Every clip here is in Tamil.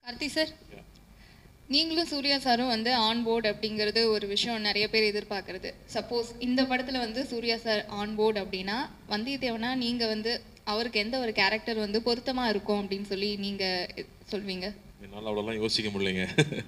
கார்த்தி சார் நீங்களும் சூர்யா சாரும் வந்து ஆன் போர்டு அப்படிங்கிறது ஒரு விஷயம் நிறைய பேர் எதிர்பார்க்கறது சப்போஸ் இந்த படத்துல வந்து சூர்யா சார் ஆன் போர்டு அப்படின்னா வந்தியத்தேவனா நீங்க வந்து அவருக்கு எந்த ஒரு கேரக்டர் வந்து பொருத்தமா இருக்கும் அப்படின்னு சொல்லி நீங்க சொல்வீங்க என்னால் அவ்வளோலாம் யோசிக்க முடியலைங்க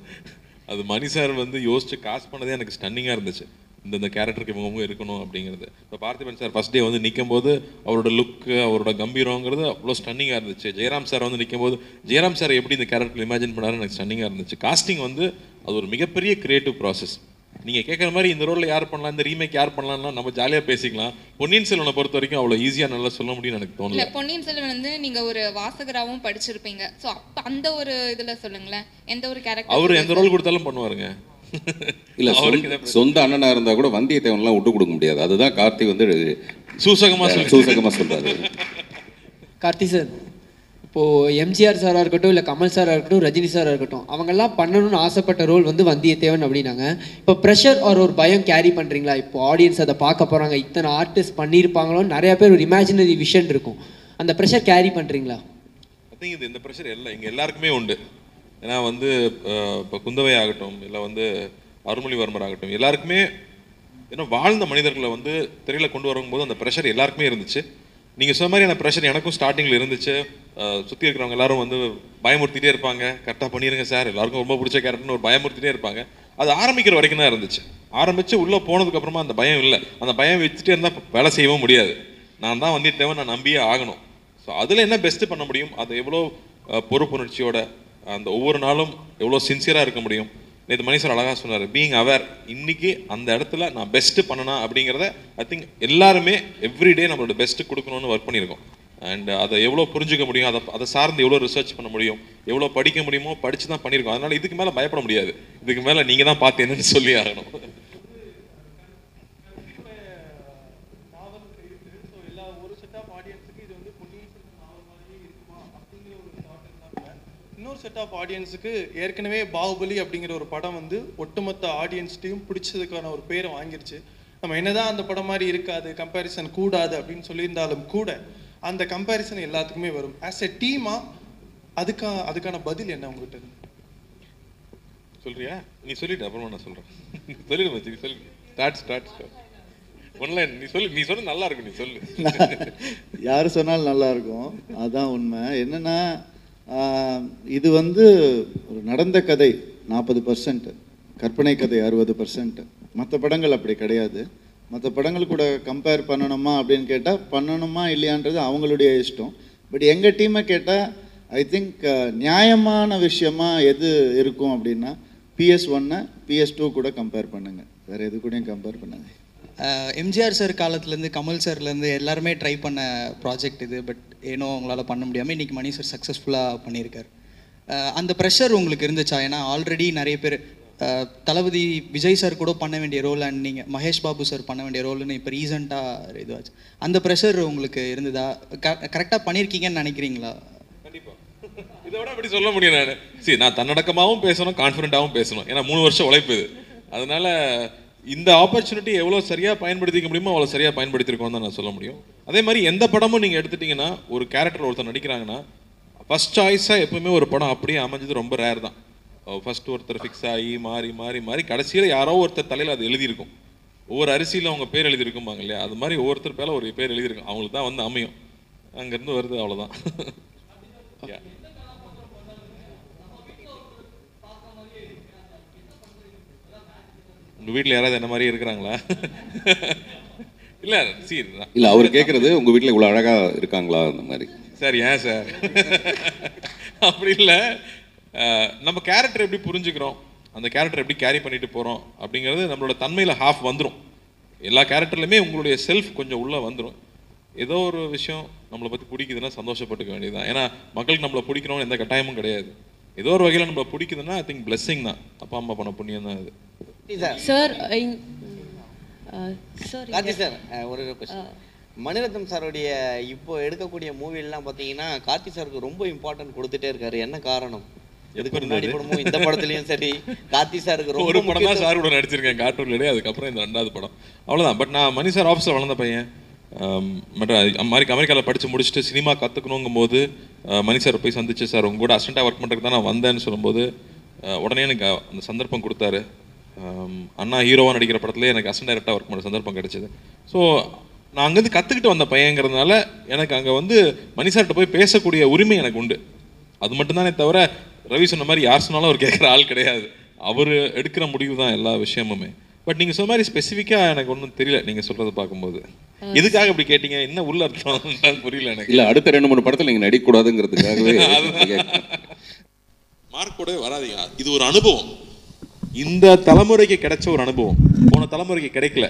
அது மணி சார் வந்து யோசிச்சு காசு பண்ணதே எனக்கு ஸ்டன்னிங்காக இருந்துச்சு இந்தந்த கேரக்டருக்கு இவங்க இருக்கணும் அப்படிங்கிறது இப்போ பார்த்திபன் சார் ஃபர்ஸ்ட் டே வந்து நிற்கும் போது அவரோட லுக்கு அவரோட கம்பீரங்கிறது அவ்வளோ ஸ்டன்னிங்காக இருந்துச்சு ஜெயராம் சார் வந்து நிற்கும் போது ஜெயராம் சார் எப்படி இந்த கேரக்டர் இமேஜின் பண்ணாரு எனக்கு ஸ்டன்னிங்காக இருந்துச்சு காஸ்டிங் வந்து அது ஒரு மிகப்பெரிய கிரியேட்டிவ் ப்ராசஸ் நீங்கள் கேட்குற மாதிரி இந்த ரோலில் யார் பண்ணலாம் இந்த ரீமேக் யார் பண்ணலாம்னா நம்ம ஜாலியாக பேசிக்கலாம் பொன்னியின் செல்வனை பொறுத்த வரைக்கும் அவ்வளோ ஈஸியாக நல்லா சொல்ல முடியும்னு எனக்கு தோணல இல்ல பொன்னியின் செல்வன் வந்து நீங்க ஒரு வாசகராகவும் படிச்சிருப்பீங்க சோ அப்ப அந்த ஒரு இதுல சொல்லுங்களேன் எந்த ஒரு கேரக்டர் அவர் எந்த ரோல் கொடுத்தாலும் பண்ணுவாருங்க இல்ல அவருக்கு சொந்த- சொந்த அண்ணனா இருந்தா கூட வந்தியத்தேவன்லாம் விட்டு கொடுக்க முடியாது அதுதான் கார்த்தி வந்து சூசகமா சொல்லு. சூசகமா சொல்றாரு கார்த்தி சார் இப்போது எம்ஜிஆர் சாராக இருக்கட்டும் இல்லை கமல் சாராக இருக்கட்டும் ரஜினி சாராக இருக்கட்டும் அவங்கெல்லாம் பண்ணணும்னு ஆசைப்பட்ட ரோல் வந்து வந்தியத்தேவன் அப்படின்னாங்க இப்போ ப்ரெஷர் ஒரு ஒரு பயம் கேரி பண்ணுறீங்களா இப்போ ஆடியன்ஸ் அதை பார்க்க போகிறாங்க இத்தனை ஆர்டிஸ்ட் பண்ணியிருப்பாங்களோன்னு நிறைய பேர் ஒரு இமேஜினரி விஷன் இருக்கும் அந்த ப்ரெஷர் கேரி பண்ணுறீங்களா ஐ திங்க் இது இந்த ப்ரெஷர் எல்லாம் இங்கே எல்லாருக்குமே உண்டு ஏன்னா வந்து இப்போ குந்தவை ஆகட்டும் இல்லை வந்து அருள்மொழிவர்மர் ஆகட்டும் எல்லாருக்குமே ஏன்னா வாழ்ந்த மனிதர்களை வந்து திரையில கொண்டு வரும்போது அந்த ப்ரெஷர் எல்லாருக்குமே இருந்துச்சு நீங்கள் சொன்ன மாதிரி அந்த ப்ரெஷர் எனக்கும் ஸ்டார்டிங்கில் இருந்துச்சு சுற்றி இருக்கிறவங்க எல்லாரும் வந்து பயமுறுத்திட்டே இருப்பாங்க கரெக்டாக பண்ணிடுங்க சார் எல்லாருக்கும் ரொம்ப பிடிச்ச கேரக்டர்னு ஒரு பயமுறுத்திட்டே இருப்பாங்க அது ஆரம்பிக்கிற வரைக்கும் தான் இருந்துச்சு ஆரம்பித்து உள்ளே போனதுக்கு அப்புறமா அந்த பயம் இல்லை அந்த பயம் வச்சுட்டே இருந்தால் வேலை செய்யவும் முடியாது நான் தான் வந்திருத்தேவன் நான் நம்பியே ஆகணும் ஸோ அதில் என்ன பெஸ்ட்டு பண்ண முடியும் அதை எவ்வளோ அஹ், பொறுப்புணர்ச்சியோட அந்த ஒவ்வொரு நாளும் எவ்வளோ சின்சியராக இருக்க முடியும் நேற்று மணி சார் அழகாக சொன்னார் பீயிங் அவேர் இன்னைக்கு அந்த இடத்துல நான் பெஸ்ட்டு பண்ணனா அப்படிங்கிறத ஐ திங்க் எல்லாருமே எவ்ரிடே நம்மளோட பெஸ்ட்டு கொடுக்கணும்னு ஒர்க் பண்ணியிருக்கோம் அண்ட் அதை எவ்வளோ புரிஞ்சுக்க முடியும் அதை அதை சார்ந்து எவ்வளோ ரிசர்ச் பண்ண முடியும் எவ்வளோ படிக்க முடியுமோ படித்து தான் பண்ணியிருக்கோம் அதனால இதுக்கு மேலே பயப்பட முடியாது இதுக்கு மேலே நீங்கள் தான் பார்த்து என்னன்னு சொல்லி ஆகணும் எல்லா ஒரு செட் ஆஃப் ஆடியன்ஸுக்கு இது வந்து பொன்னியின் செல்வன் நாவல் மாதிரியே இருக்குமா அப்படிங்கிற ஒரு தாட் இருந்தாங்க இன்னொரு செட் ஆஃப் ஆடியன்ஸுக்கு ஏற்கனவே பாகுபலி அப்படிங்கிற ஒரு படம் வந்து ஒட்டுமொத்த ஆடியன்ஸ்டையும் பிடிச்சதுக்கான ஒரு பேரை வாங்கிருச்சு நம்ம என்னதான் அந்த படம் மாதிரி இருக்காது கம்பேரிசன் கூடாது அப்படின்னு சொல்லியிருந்தாலும் கூட அந்த கம்பேரிசன் எல்லாத்துக்குமே வரும் ஆஸ் எ டீமா அதுக்கா அதுக்கான பதில் என்ன உங்ககிட்ட இருந்து சொல்றியா நீ சொல்லிட்டு அப்புறமா நான் சொல்கிறேன் சொல்லிடு மச்சி நீ சொல்லு ஸ்டார்ட் ஸ்டார்ட் ஸ்டார்ட் ஒன்லைன் நீ சொல்லு நீ சொன்ன நல்லா இருக்கும் நீ சொல்லு யார் சொன்னாலும் நல்லா இருக்கும் அதான் உண்மை என்னன்னா ஆஹ், இது வந்து ஒரு நடந்த கதை நாற்பது பர்சன்ட் கற்பனை கதை அறுபது பர்சன்ட் மற்ற படங்கள் அப்படி கிடையாது மற்ற படங்கள் கூட கம்பேர் பண்ணணுமா அப்படின்னு கேட்டால் பண்ணணுமா இல்லையான்றது அவங்களுடைய இஷ்டம் பட் எங்கள் டீமை கேட்டால் ஐ திங்க் நியாயமான விஷயமா எது இருக்கும் அப்படின்னா பிஎஸ் ஒன்னை பிஎஸ் டூ கூட கம்பேர் பண்ணுங்க வேற எது கூடயும் கம்பேர் பண்ணாது எம்ஜிஆர் சார் காலத்துலேருந்து கமல் சார்லேருந்து எல்லாருமே ட்ரை பண்ண ப்ராஜெக்ட் இது பட் ஏனோ அவங்களால பண்ண முடியாமல் இன்றைக்கி மணி சார் சக்ஸஸ்ஃபுல்லாக பண்ணியிருக்காரு அஹ் அந்த ப்ரெஷர் உங்களுக்கு இருந்துச்சா ஏன்னா ஆல்ரெடி நிறைய பேர் அஹ் தளபதி விஜய் சார் கூட பண்ண வேண்டிய ரோல் அண்ட் நீங்கள் மகேஷ் பாபு சார் பண்ண வேண்டிய ரோல்னு இப்போ ரீசெண்டாக இதுவாச்சு அந்த ப்ரெஷர் உங்களுக்கு இருந்ததா கரெக்டாக பண்ணியிருக்கீங்கன்னு நினைக்கிறீங்களா கண்டிப்பா இதை விட அப்படி சொல்ல முடியும் நான் சரி நான் தன்னடக்கமாகவும் பேசணும் கான்ஃபிடென்ட்டாகவும் பேசணும் ஏன்னா மூணு வருஷம் உழைப்பு இது அதனால இந்த ஆப்பர்ச்சுனிட்டி எவ்வளோ சரியாக பயன்படுத்திக்க முடியுமோ அவ்வளோ சரியாக பயன்படுத்தியிருக்கோம் தான் நான் சொல்ல முடியும் அதே மாதிரி எந்த படமும் நீங்கள் எடுத்துட்டீங்கன்னா ஒரு கேரக்டர் ஒருத்தர் நடிக்கிறாங்கன்னா ஃபர்ஸ்ட் சாய்ஸாக எப்பவுமே ஒரு படம் அப்படியே அமைஞ்சது ரொம்ப ரேர் தான் ஃபர்ஸ்ட் ஒருத்தர் ஃபிக்ஸ் ஆகி மாறி மாறி மாறி கடைசியில் யாரோ ஒருத்தர் தலையில் அது எழுதியிருக்கும் ஒவ்வொரு அரிசியில் அவங்க பேர் எழுதியிருக்கும்பாங்க இல்லையா அது மாதிரி ஒவ்வொருத்தர் பேரில் ஒரு பேர் எழுதியிருக்கும் அவங்களுக்கு தான் வந்து அமையும் அங்கேருந்து வருது அவ்வளோதான் Yeah. உங்க வீட்ல யாராவது என்ன மாதிரி இருக்கிறாங்களா இல்ல சி இல்ல அவர் கேக்குறது உங்க வீட்ல இவ்வளவு அழகா இருக்காங்களா அந்த மாதிரி சார் ஏன் சார் அப்படி இல்லை நம்ம கேரக்டர் எப்படி புரிஞ்சுக்கிறோம் அந்த கேரக்டர் எப்படி கேரி பண்ணிட்டு போறோம் அப்படிங்கிறது நம்மளோட தன்மையில ஹாஃப் வந்துரும் எல்லா கேரக்டர்லையுமே உங்களுடைய செல்ஃப் கொஞ்சம் உள்ள வந்துரும் ஏதோ ஒரு விஷயம் நம்மளை பத்தி பிடிக்குதுன்னா சந்தோஷப்பட்டுக்க வேண்டியதுதான் ஏன்னா மக்களுக்கு நம்மளை பிடிக்கணும்னு எந்த கட்டாயமும் கிடையாது ஏதோ ஒரு வகையில் நம்மளை பிடிக்குதுன்னா ஐ திங்க் பிளெஸ்ஸிங் தான் அப்பா அம்மா பண்ண புண்ணியம் தான் இது சார் சார் கார்த்தி சார் அஹ், ஒரு கொஸ்டின் மணிரத்னம் சாருடைய இப்போ எடுக்கக்கூடிய மூவிலாம் பார்த்தீங்கன்னா கார்த்தி சாருக்கு ரொம்ப இம்பார்ட்டன்ட் கொடுத்துட்டே இருக்காரு என்ன காரணம் இதுக்கு முன்னாடி இருந்தது? படமும் இந்த படத்துலயும் சரி கார்த்தி சாருக்கு ஒரு ரொம்ப படம் தான் சார் கூட நடிச்சிருக்கேன் கார்ட்டூன்லேயே அதுக்கப்புறம் இந்த ரெண்டாவது படம் அவ்வளவுதான் பட் நான் மணி சார் ஆஃபீஸில் வளர்ந்த பையன் மற்ற அமெரிக்கா அமெரிக்காவில் படித்து முடிச்சுட்டு சினிமா கற்றுக்கணுங்கும் போது மணி சார் போய் சந்திச்சு சார் உங்க கூட அசிஸ்டண்ட்டாக ஒர்க் பண்ணுறதுக்கு தான் நான் வந்தேன்னு சொல்லும்போது அஹ், உடனே எனக்கு அந்த சந்தர்ப்பம் கொடுத்தாரு ஆம், அண்ணா ஹீரோவாக நடிக்கிற படத்துலேயே எனக்கு அசிஸ்டன்ட் டைரக்டாக ஒர்க் பண்ணுற சந்தர்ப்பம் கிடைச்சது ஸோ நான் அங்கேருந்து கற்றுக்கிட்டு வந்த பையங்கிறதுனால எனக்கு அங்கே வந்து மணி சார்கிட்ட போய் பேசக்கூடிய உரிமை எனக்கு உண்டு அது மட்டும்தானே தவிர ரவி சொன்ன மாதிரி யார் சொன்னாலும் அவர் கேட்குற ஆள் கிடையாது அவர் எடுக்கிற முடிவு தான் எல்லா விஷயமுமே பட் நீங்கள் சொன்ன மாதிரி ஸ்பெசிஃபிக்காக எனக்கு ஒன்றும் தெரியல நீங்கள் சொல்கிறத பார்க்கும்போது எதுக்காக இப்படி கேட்டீங்க என்ன உள்ள அர்த்தம் புரியல எனக்கு இல்ல அடுத்த ரெண்டு மூணு படத்துல நீங்க நடிக்கக்கூடாதுங்கிறதுக்காகவே மார்க் போடவே வராதீங்க இது ஒரு அனுபவம் இந்த தலைமுறைக்கு கிடைச்ச ஒரு அனுபவம் போன தலைமுறைக்கு கிடைக்கல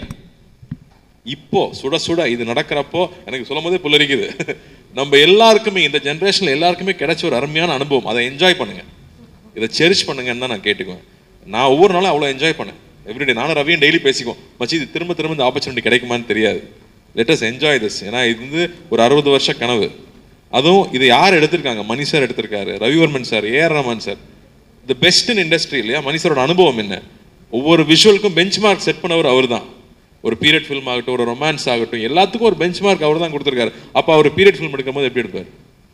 இப்போ சுட சுட இது நடக்கிறப்போ எனக்கு சொல்லும் போதே புல்லரிக்குது நம்ம எல்லாருக்குமே இந்த ஜென்ரேஷன்ல எல்லாருக்குமே கிடைச்ச ஒரு அருமையான அனுபவம் அதை என்ஜாய் பண்ணுங்க இதை செரிஷ் பண்ணுங்கன்னு தான் நான் கேட்டுக்குவேன் நான் ஒவ்வொரு நாளும் அவ்வளோ என்ஜாய் பண்ணேன் எவ்ரிடே நானும் ரவியும் டெய்லி பேசிக்குவோம் மச்சி இது திரும்ப திரும்ப இந்த ஆப்பர்ச்சுனிட்டி கிடைக்குமான்னு தெரியாது லெட் அஸ் என்ஜாய் திஸ் ஏன்னா இது வந்து ஒரு அறுபது வருஷ கனவு அதுவும் இது யார் எடுத்திருக்காங்க மணி சார் எடுத்திருக்காரு Ravi Varman sir AR Rahman sir the best in industry இல்லையா மணி சாரோட அனுபவம் என்ன ஒவ்வொரு விஷுவலுக்கும் பெஞ்ச் மார்க் செட் பண்ணவர் அவர் தான் ஒரு பீரியட் ஃபில்ம் ஆகட்டும் ஒரு ரொமான்ஸ் ஆகட்டும் எல்லாத்துக்கும் ஒரு பெஞ்ச் மார்க் அவர் தான் கொடுத்துருக்காரு அப்போ அவர் பீரியட் ஃபில்ம் எடுக்கும்போது எப்படி எடுப்பார்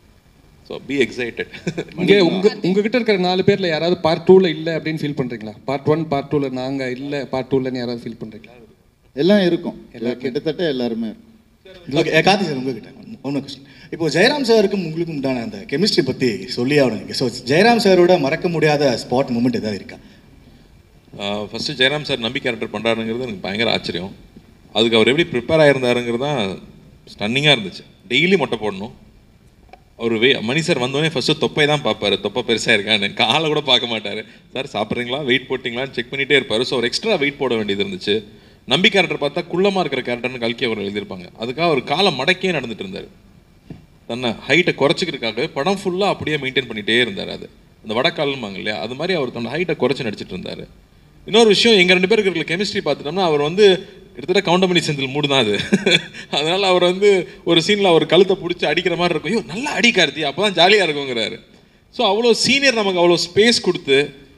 ஸோ பி எக்ஸைட்டட் இங்கே உங்க உங்ககிட்ட இருக்கிற நாலு பேர்ல யாராவது பார்ட் டூல இல்ல அப்படின்னு ஃபீல் பண்றீங்களா பார்ட் ஒன் பார்ட் டூல நாங்க இல்ல பார்ட் டூலன்னு யாராவது ஃபீல் பண்றீங்களா எல்லாம் இருக்கும் கிட்டத்தட்ட எல்லாருமே இருக்கும் ஓகே கார்த்தி சார் உங்ககிட்ட ஒன்று கொஸ்டின் இப்போ ஜெயராம் சாருக்கும் உங்களுக்கும் உண்டான அந்த கெமிஸ்ட்ரி பற்றி சொல்லி ஆகணும் ஸோ ஜெயராம் சாரோட மறக்க முடியாத ஸ்பாட் மூமெண்ட் ஏதாவது இருக்கா first Jayaram sir Nambi character பண்ணுறாருங்கிறது எனக்கு பயங்கர ஆச்சரியம் அதுக்கு அவர் எப்படி ப்ரிப்பேர் ஆயிருந்தாருங்கிறது தான் ஸ்டன்னிங்காக இருந்துச்சு டெய்லி மொட்டை போடணும் அவர் வே மணி சார் வந்தோடனே ஃபஸ்ட்டு தொப்பை தான் பார்ப்பாரு தொப்பை பெருசாக இருக்கான்னு காலை கூட பார்க்க மாட்டார் சார் சாப்பிட்றீங்களா வெயிட் போட்டிங்களான்னு செக் பண்ணிகிட்டே இருப்பார் ஸோ ஒரு எக்ஸ்ட்ரா வெயிட் போட வேண்டியது இருந்துச்சு நம்பி கேரக்டர் பார்த்தா குள்ளமாக இருக்கிற கேரக்டர்னு கல்கி அவர் எழுதியிருப்பாங்க அதுக்காக அவர் காலை மடக்கியே நடந்துட்டு இருந்தார் தன்னை ஹைட்டை குறைச்சிக்கிறதுக்காக படம் ஃபுல்லாக அப்படியே மெயின்டைன் பண்ணிகிட்டே இருந்தார் அது அந்த வடக்கால்மாங்க இல்லையா அது மாதிரி அவர் தன்னோட ஹைட்டை குறைச்சி நடிச்சிட்டு இருந்தார் இன்னொரு விஷயம் எங்கள் ரெண்டு பேருக்கு இருக்கிற கெமிஸ்ட்ரி பார்த்துட்டோம்னா அவர் வந்து கிட்டத்தட்ட கவுண்டமணி செந்தில் மூடு தான் அது அதனால் அவர் வந்து ஒரு சீனில் அவர் கழுத்தை பிடிச்சி அடிக்கிற மாதிரி இருக்கும் ஐயோ நல்லா அடி கார்த்தி அப்போ தான் ஜாலியாக இருக்குங்கிறாரு ஸோ அவ்வளோ சீனியர் நமக்கு அவ்வளோ ஸ்பேஸ் கொடுத்து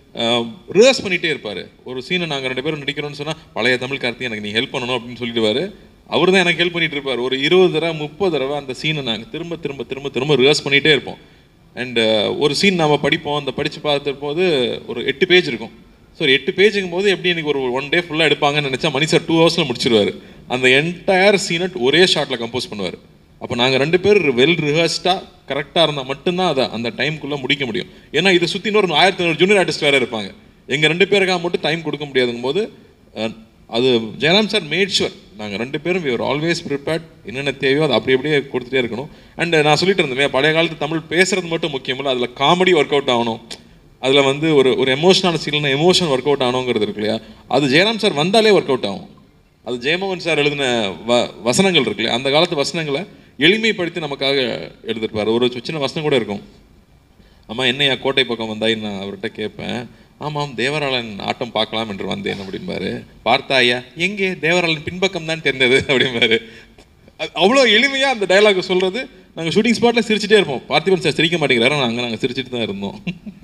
ரிஹர்ஸ் பண்ணிகிட்டே இருப்பார் ஒரு சீனை நாங்கள் ரெண்டு பேரும் நடிக்கிறோம்னு சொன்னால் பழைய தமிழ் கார்த்தி எனக்கு நீ ஹெல்ப் பண்ணணும் அப்படின்னு சொல்லிடுவாரு அவர் தான் எனக்கு ஹெல்ப் பண்ணிட்டு இருப்பார் ஒரு இருபது தடவை முப்பது தடவை அந்த சீனை நாங்கள் திரும்ப திரும்ப திரும்ப திரும்ப ரிஹர்ஸ் பண்ணிகிட்டே இருப்போம் அண்ட் ஒரு சீன் நாம படிப்போம் அந்த படித்து பார்த்த போது ஒரு எட்டு பேஜ் இருக்கும் ஸோ ஒரு எட்டு பேஜுங்கும் போது எப்படி எனக்கு ஒரு ஒன் டே ஃபுல்லாக எடுப்பாங்கன்னு நினச்சா மணி சார் டூ ஹவர்ஸில் முடிச்சிருவாரு அந்த என்டையர் சீனை ஒரே ஷாட்டில் கம்போஸ் பண்ணுவார் அப்போ நாங்கள் ரெண்டு பேர் வெல் ரிஹர்ஸ்டாக கரெக்டாக இருந்தால் மட்டும்தான் அதை அந்த டைம்குள்ளே முடிக்க முடியும் ஏன்னா இதை சுற்றி இன்னொரு ஆயிரத்தி ஐநூறு ஜூனியர் ஆர்டிஸ்ட் வேறு இருப்பாங்க எங்கள் ரெண்டு பேருக்காக மட்டும் டைம் கொடுக்க முடியாதுங்கும் போது அஹ், அது ஜெயராம் சார் மேட் ஷுவர் நாங்கள் ரெண்டு பேரும் விவர் ஆல்வேஸ் ப்ரிப்பேர்ட் என்னென்ன தேவையோ அதை அப்படி அப்படியே கொடுத்துட்டே இருக்கணும் அண்ட் நான் சொல்லிட்டு இருந்தேன் பழைய காலத்து தமிழ் பேசுறது மட்டும் முக்கியமில்ல அதில் காமெடி ஒர்க் அவுட் ஆகணும் அதில் வந்து ஒரு ஒரு எமோஷனான சீனில் எமோஷன் ஒர்க் அவுட் ஆகணுங்கிறது இருக்கு இல்லையா அது ஜெயராம் சார் வந்தாலே ஒர்க் அவுட் ஆகும் அது ஜெயமோகன் சார் எழுதின வ வசனங்கள் இருக்கு இல்லையா அந்த காலத்து வசனங்களை எளிமைப்படுத்தி நமக்காக எழுதிருப்பார் ஒரு சின்ன வசனம் கூட இருக்கும் அம்மா என்னையா கோட்டை பக்கம் வந்தாய் நான் அவர்கிட்ட கேட்பேன் ஆமாம் தேவராளன் ஆட்டம் பார்க்கலாம் என்று வந்தேன் அப்படிம்பாரு பார்த்தா ஐயா எங்கே தேவராளன் பின்பக்கம் தான் தெரிந்தது அப்படிம்பாரு அது அவ்வளோ எளிமையாக அந்த டயலாக் சொல்றது நாங்கள் ஷூட்டிங் ஸ்பாட்டில் சிரிச்சிட்டே இருப்போம் பார்த்திபன் சார் சிரிக்க மாட்டேங்கிறாரு நாங்கள் நாங்கள் சிரிச்சிட்டு தான் இருந்தோம்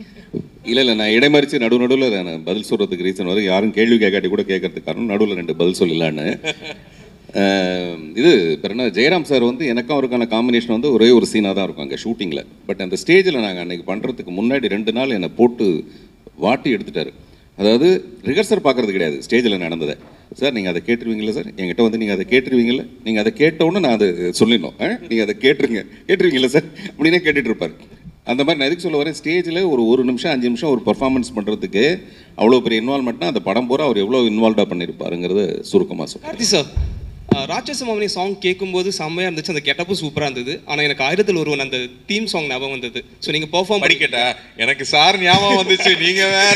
இல்ல இல்ல நான் இடைமறிச்சு நடு நடுவில் நான் பதில் சொல்றதுக்கு ரீசன் வந்து யாரும் கேள்வி கேட்காட்டி கூட கேட்கறதுக்கு காரணம் நடுவில் ரெண்டு பதில் சொல்லலான்னு அஹ், இது பேர் என்ன ஜெயராம் சார் வந்து எனக்கும் அவருக்கான காம்பினேஷன் வந்து ஒரே ஒரு சீனாக தான் இருக்கும் அங்கே ஷூட்டிங்கில் பட் அந்த ஸ்டேஜில் நாங்கள் அன்னைக்கு பண்ணுறதுக்கு முன்னாடி ரெண்டு நாள் என்னை போட்டு வாட்டி எடுத்துட்டாரு அதாவது ரிஹர்சல் பார்க்கறது கிடையாது ஸ்டேஜில் நடந்ததை சார் நீங்கள் அதை கேட்டுருவீங்களா சார் என்கிட்ட வந்து நீங்கள் அதை கேட்டுருவீங்களா நீங்கள் அதை கேட்டவுடனே நான் அதை சொல்லிடணும் நீங்கள் அதை கேட்டுருங்க கேட்டுருவீங்களா சார் அப்படின்னே கேட்டுட்டு இருப்பாரு அந்த மாதிரி நான் எதுக்கு சொல்ல வரேன் ஸ்டேஜில் ஒரு ஒரு நிமிஷம் அஞ்சு நிமிஷம் ஒரு பர்ஃபார்மன்ஸ் பண்ணுறதுக்கு அவ்வளோ பெரிய இன்வால்மெண்ட்னா அந்த படம் பூரா அவர் எவ்வளோ இன்வால்வ்டாக பண்ணியிருப்பாருங்கிறத சுருக்கமாக சொல்றேன் கார்த்தி சார் ராட்சச மாமனி சாங் கேட்கும்போது செம்மையாக இருந்துச்சு அந்த கெட்டப்பும் சூப்பராக இருந்தது ஆனால் எனக்கு ஆயிரத்தில் ஒருவன் அந்த தீம் சாங் ஞாபகம் வந்தது ஸோ நீங்கள் பெர்ஃபார்ம் படிக்கட்டா எனக்கு சார் ஞாபகம் வந்துச்சு நீங்க வேற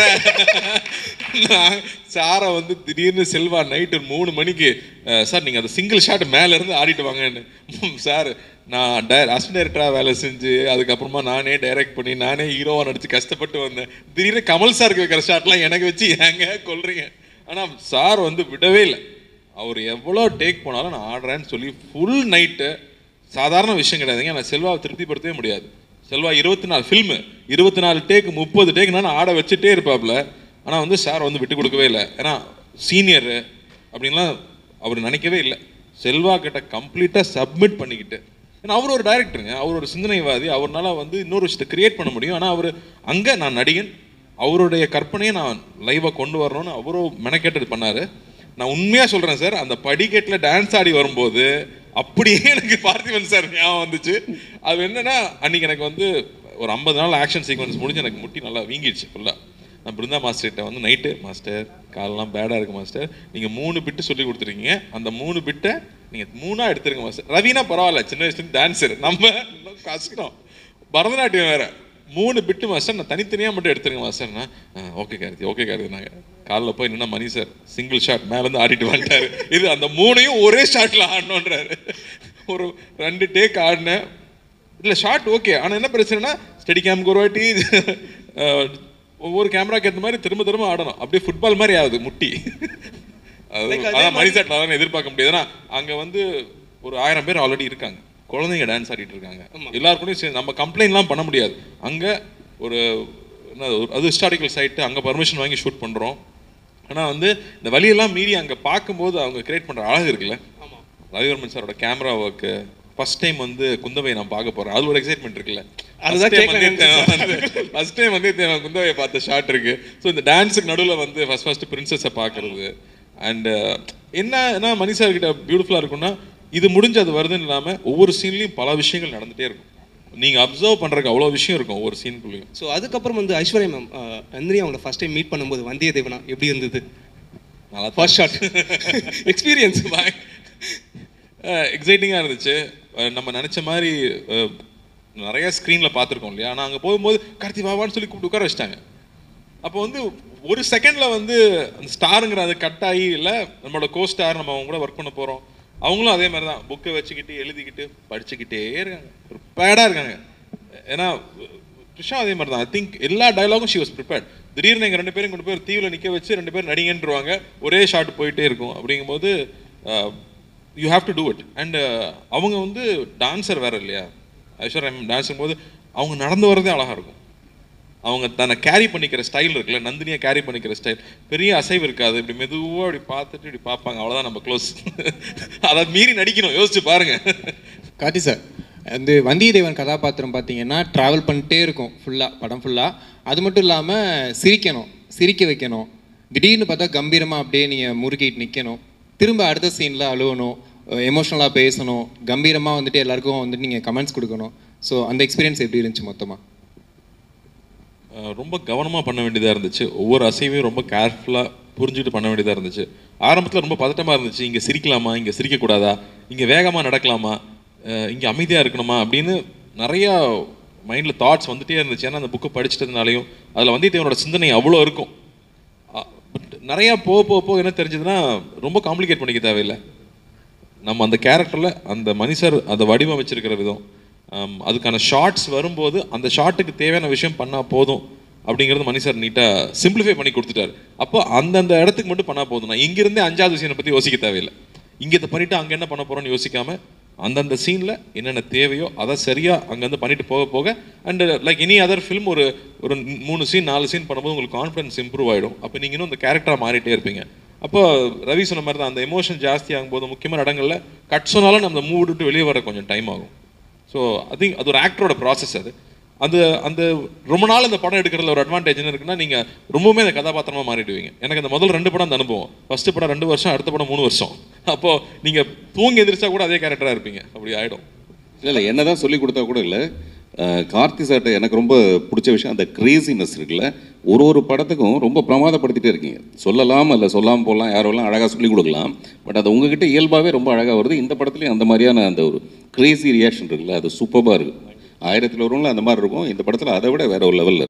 நான் சாரை வந்து திடீர்னு செல்வா நைட்டு மூணு மணிக்கு அஹ், சார் நீங்க அந்த சிங்கிள் ஷாட் மேல இருந்து ஆடிட்டு வாங்கன்னு ம், சார் நான் டை அசிஸ்டன்ட் டைரக்டராக வேலை செஞ்சு அதுக்கப்புறமா நானே டைரக்ட் பண்ணி நானே ஹீரோவாக நடிச்சு கஷ்டப்பட்டு வந்தேன் திடீர்னு கமல் சாருக்கு வைக்கிற ஷாட்லாம் எனக்கு வச்சு ஏங்க கொல்றீங்க ஆனால் சார் வந்து விடவே இல்லை அவர் எவ்வளோ டேக் போனாலும் நான் ஆடுறேன்னு சொல்லி ஃபுல் நைட்டு சாதாரண விஷயம் கிடையாதுங்க நான் செல்வாவை திருப்திப்படுத்தவே முடியாது செல்வா இருபத்தி நாலு ஃபில்மு இருபத்தி நாலு டேக் முப்பது டேக் நான் ஆட வச்சுட்டே இருப்பாப்புல ஆனால் வந்து சார் வந்து விட்டு கொடுக்கவே இல்லை ஏன்னா சீனியரு அப்படின்லாம் அவர் நினைக்கவே இல்லை செல்வா கிட்ட கம்ப்ளீட்டாக சப்மிட் பண்ணிக்கிட்டு ஏன்னா அவர் ஒரு டைரக்டருங்க அவர் ஒரு சிந்தனைவாதி அவர்னால வந்து இன்னொரு விஷயத்தை கிரியேட் பண்ண முடியும் ஆனால் அவர் அங்கே நான் நடிகன் அவருடைய கற்பனையை நான் லைவாக கொண்டு வரணும்னு அவரும் மெனக்கெட்டது பண்ணார் நான் உண்மையாக சொல்கிறேன் சார் அந்த படிக்கட்டில் டான்ஸ் ஆடி வரும்போது அப்படியே எனக்கு பார்த்திபன் சார் ஞாபகம் வந்துச்சு அது என்னன்னா அன்னைக்கு எனக்கு வந்து ஒரு ஐம்பது நாள் ஆக்ஷன் சீக்வன்ஸ் முடிஞ்சு எனக்கு முட்டி நல்லா வீங்கிடுச்சு ஃபுல்லாக நான் பிருந்தா மாஸ்டர்கிட்ட வந்து நைட்டு மாஸ்டர் காலெல்லாம் பேடாக இருக்கு மாஸ்டர் நீங்கள் மூணு பிட்டு சொல்லி கொடுத்துருக்கீங்க அந்த மூணு பிட்டை நீங்கள் மூணாக எடுத்துருங்க மாஸ்டர் ரவினா பரவாயில்ல சின்ன வயசுலேருந்து டான்ஸர் நம்ம இன்னும் கஷ்டம் பரதநாட்டியம் வேற மூணு பிட்டு மாஸ்டர் நான் தனித்தனியாக மட்டும் எடுத்துருங்க மாஸ்டர்னா ஓகே கார்த்தி ஓகே கார்த்தி நாங்கள் காலைல போய் நின்னா மணி சார் சிங்கிள் ஷாட் மேலேருந்து ஆடிட்டு வந்துட்டாரு இது அந்த மூணையும் ஒரே ஷாட்டில் ஆடணுன்றாரு ஒரு ரெண்டு டேக் ஆடினேன் இல்லை ஷார்ட் ஓகே ஆனால் என்ன பிரச்சனைனா ஸ்டெடி கேம்க்கு ஒரு வாட்டி அஹ், ஒவ்வொரு கேமராக்கு ஏற்ற மாதிரி திரும்ப திரும்ப ஆடணும் அப்படியே ஃபுட்பால் மாதிரி ஆகுது முட்டி அது Like அதே அதான் மணி மாதிரி- சாட்டில் அதான் எதிர்பார்க்க முடியாது ஏன்னா அங்கே வந்து ஒரு ஆயிரம் பேர் ஆல்ரெடி இருக்காங்க குழந்தைங்க டான்ஸ் ஆடிட்டு இருக்காங்க எல்லாருக்கூடயும் சேர்ந்து நம்ம கம்ப்ளைண்ட்லாம் பண்ண முடியாது அங்கே ஒரு என்ன ஒரு- அது ஹிஸ்டாரிக்கல் சைட்டு அங்கே பர்மிஷன் வாங்கி ஷூட் பண்ணுறோம் ஆனால் வந்து இந்த வழியெல்லாம் மீறி அங்கே பார்க்கும்போது அவங்க கிரியேட் பண்ணுற அழகு இருக்குல்ல ரவிவர்மன் சாரோட கேமரா ஒர்க்கு ஃபர்ஸ்ட் டைம் வந்து குந்தவை நான் பார்க்க போறேன் அது ஒரு எக்ஸைட்மெண்ட் இருக்குல்ல அதுதான் கேட்கலாம்னு ஃபர்ஸ்ட் டைம் வந்து தேவன் குந்தவையை பார்த்த ஷாட் இருக்கு ஸோ இந்த டான்ஸுக்கு நடுவில் வந்து ஃபர்ஸ்ட் ஃபர்ஸ்ட் பிரின்சஸை பார்க்கறது அண்ட் என்ன என்ன மணி சார் கிட்ட பியூட்டிஃபுல்லாக இருக்கும்னா இது முடிஞ்சு அது வருதுன்னு இல்லாமல் ஒவ்வொரு சீன்லையும் பல விஷயங்கள் நடந்துட்டே இருக்கும் நீங்க அப்சர்வ் பண்றதுக்கு அவ்வளோ விஷயம் இருக்கும் ஒவ்வொரு சீனுக்குள்ளேயும் ஸோ அதுக்கப்புறம் வந்து ஐஸ்வர்யா மேம் நந்தினி அவங்கள ஃபர்ஸ்ட் டைம் மீட் பண்ணும்போது வந்தியத்தேவனா எப்படி இருந்தது நல்லா ஃபர்ஸ்ட் ஷாட் எக்ஸ்பீரியன்ஸ் எக்ஸைட்டிங்காக இருந்துச்சு அஹ் நம்ம நினச்ச மாதிரி அஹ், நிறைய ஸ்க்ரீனில் பார்த்துருக்கோம் இல்லையா ஆனால் அங்கே போகும்போது கார்த்தி பாபான்னு சொல்லி கூப்பிட்டு உட்கார வச்சிட்டாங்க அப்போ வந்து ஒரு செகண்டில் வந்து அந்த ஸ்டாருங்கிற அது கட் ஆகி இல்லை நம்மளோட கோ ஸ்டார் நம்ம அவங்க கூட ஒர்க் பண்ண போகிறோம் அவங்களும் அதே மாதிரி தான் புக்கை வச்சுக்கிட்டு எழுதிக்கிட்டு படிச்சுக்கிட்டே இருக்காங்க ப்ரிப்பேர்டாக இருக்காங்க ஏன்னா ட்ரிஷா அதே மாதிரி தான் ஐ திங்க் எல்லா டயலாகும் ஷி வாஸ் ப்ரிப்பேர்ட் திடீர்னு எங்கள் ரெண்டு பேரும் கொண்டு போய் தீவில் நிற்க வச்சு ரெண்டு பேரும் நடிங்கன்றுவாங்க ஒரே ஷாட் போயிட்டே இருக்கும் அப்படிங்கும்போது you have to do it and அவங்க வந்து டான்சர் வேற இல்லையா ஐஸ்வர்யா டான்ஸும் போது அவங்க நடந்து வர்றதே அழகாக இருக்கும் அவங்க தன்னை கேரி பண்ணிக்கிற ஸ்டைல் இருக்குல்ல நந்தினியை கேரி பண்ணிக்கிற ஸ்டைல் பெரிய அசைவு இருக்காது இப்படி மெதுவாக இப்படி பார்த்துட்டு இப்படி பார்ப்பாங்க அவ்வளோதான் நம்ம க்ளோஸ் அதை மீறி நடிக்கணும் யோசிச்சு பாருங்க கார்த்தி சார் வந்து வந்தியத்தேவன் கதாபாத்திரம் பார்த்தீங்கன்னா ட்ராவல் பண்ணிட்டே இருக்கும் ஃபுல்லாக படம் ஃபுல்லாக அது மட்டும் இல்லாமல் சிரிக்கணும் சிரிக்க வைக்கணும் திடீர்னு பார்த்தா கம்பீரமாக அப்படியே நீங்கள் முறுக்கிட்டு நிற்கணும் திரும்ப அடுத்த சீனில் அழுவணும் எமோஷ்னலாக பேசணும் கம்பீரமாக வந்துட்டு எல்லாருக்கும் வந்துட்டு நீங்கள் கமெண்ட்ஸ் கொடுக்கணும் ஸோ அந்த எக்ஸ்பீரியன்ஸ் எப்படி இருந்துச்சு மொத்தமாக அஹ் ரொம்ப கவனமாக பண்ண வேண்டியதாக இருந்துச்சு ஒவ்வொரு அசைவையும் ரொம்ப கேர்ஃபுல்லாக புரிஞ்சுட்டு பண்ண வேண்டியதாக இருந்துச்சு ஆரம்பத்தில் ரொம்ப பதட்டமாக இருந்துச்சு இங்கே சிரிக்கலாமா இங்கே சிரிக்கக்கூடாதா இங்கே வேகமாக நடக்கலாமா இங்கே அமைதியாக இருக்கணுமா அப்படின்னு நிறையா மைண்டில் தாட்ஸ் வந்துட்டே இருந்துச்சு ஏன்னா அந்த புக்கை படிச்சிட்டதுனாலையும் அதில் வந்தியத்தேவனோட சிந்தனை அவ்வளோ இருக்கும் அ- but நிறையா போக போக போக என்ன தெரிஞ்சதுன்னா ரொம்ப காம்ப்ளிகேட் பண்ணிக்க தேவையில்லை நம்ம அந்த கேரக்டரில் அந்த மனுஷர் அதை வடிவமைச்சிருக்கிற விதம் ஆம், அதுக்கான ஷார்ட்ஸ் வரும்போது அந்த ஷார்ட்டுக்கு தேவையான விஷயம் பண்ணால் போதும் அப்படிங்கிறது மனுஷர் நீட்டாக சிம்பிளிஃபை பண்ணி கொடுத்துட்டாரு அப்போ அந்தந்த இடத்துக்கு மட்டும் பண்ணால் போதும் நான் இங்கிருந்தே அஞ்சாவது சீனை பற்றி யோசிக்க தேவையில்லை இங்கே இதை பண்ணிவிட்டு அங்கே என்ன பண்ண போகிறோன்னு யோசிக்காம அந்தந்த சீனில் என்னென்ன தேவையோ அதை சரியாக அங்கேருந்து பண்ணிட்டு போக போக and like any other film ஒரு ஒரு மூணு சீன் நாலு சீன் பண்ணும்போது உங்களுக்கு கான்ஃபிடன்ஸ் இம்ப்ரூவ் ஆகிடும் அப்போ நீங்கள் இன்னும் அந்த கேரக்டராக மாறிட்டே இருப்பீங்க அப்போ ரவி சொன்ன மாதிரி தான் அந்த எமோஷன் ஜாஸ்தி ஆகும்போது முக்கியமான இடங்கள்ல கட் சொன்னாலும் நம்ம மூடு விட்டு வெளியே வர கொஞ்சம் டைம் ஆகும் ஸோ ஐ திங்க் அது ஒரு ஆக்டரோட ப்ராசஸ் அது அந்த அந்த ரொம்ப நாள் அந்த படம் எடுக்கிறதுல ஒரு அட்வான்டேஜ் என்ன இருக்குன்னா நீங்கள் ரொம்பவுமே அந்த கதாபாத்திரமா மாறிடுவீங்க எனக்கு அந்த முதல் ரெண்டு படம் அந்த அனுபவம் ஃபர்ஸ்ட் படம் ரெண்டு வருஷம் அடுத்த படம் மூணு வருஷம் அப்போ நீங்கள் தூங்கி எந்திரிச்சா கூட அதே கேரக்டராக இருப்பீங்க அப்படி ஆயிடும் இல்லை இல்லை என்ன தான் சொல்லி கொடுத்தா கூட இல்லை கார்த்தி சார்ட்ட எனக்கு ரொம்ப பிடிச்ச விஷயம் அந்த கிரேசினஸ் இருக்குல்ல ஒரு ஒரு படத்துக்கும் ரொம்ப பிரமாதப்படுத்திட்டே இருக்கீங்க சொல்லலாம் இல்லை சொல்லாமல் போகலாம் யாரெல்லாம் அழகாக சொல்லி கொடுக்கலாம் பட் அது உங்ககிட்ட இயல்பாகவே ரொம்ப அழகாக வருது இந்த படத்துலையும் அந்த மாதிரியான அந்த ஒரு கிரேசி ரியாக்ஷன் இருக்குல்ல அது சூப்பராக இருக்குது ஆயிரத்தில் ஒருவங்கள அந்த மாதிரி இருக்கும் இந்த படத்தில் அதை விட வேற ஒரு லெவலில்